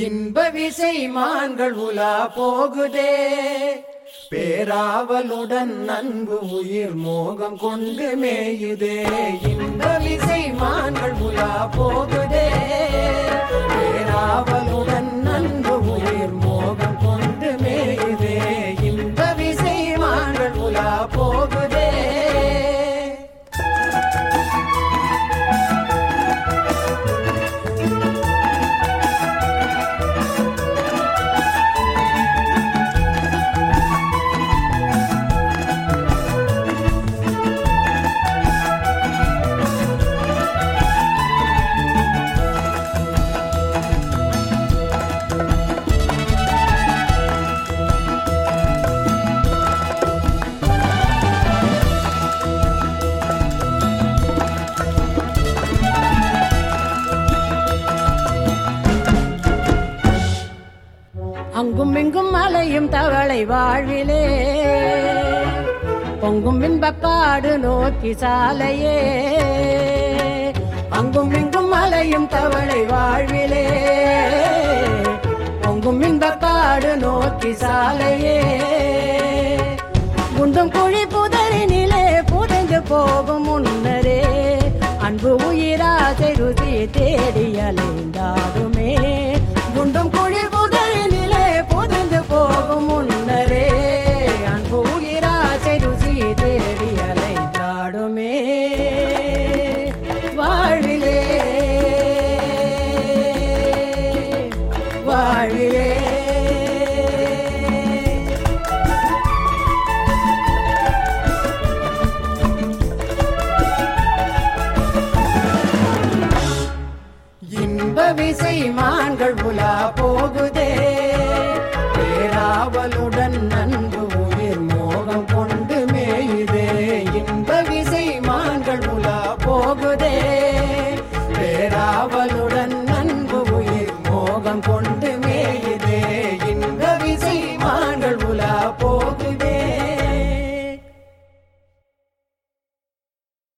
இன்ப விசை மான்கள் உலா போகுதே பேராவலுடன் அன்பு உயிர் மோகம் கொண்டு மேயுதே இன்ப விசை மான்கள் உலா போகுதே பேராவலுடன் அன்பு உயிர் மோகம் கொண்டு மேயுதே இன்ப விசை மான்கள் உலா போகுதே அங்கும் இங்கும் மலையும் தவளை வாழ்விலே பொங்கும் இன்பப்பாடு நோக்கி சாலையே அங்கும் இங்கும் மலையும் தவளை வாழ்விலே பொங்கும் இன்பப்பாடு நோக்கி சாலையே குண்டும் குழி புதரினிலே புதைந்து போகும் முன்னரே அன்பு உயிராசை ருசி தேடி அலைந்தாடுமே குண்டும் குழி புதரினிலே புதைந்து போகும் முன்னரே அன்பு உயிராசை ருசி தேடி அலைந்தாடுமே வாழ்விலே வாழ்விலே இன்ப விசை மான்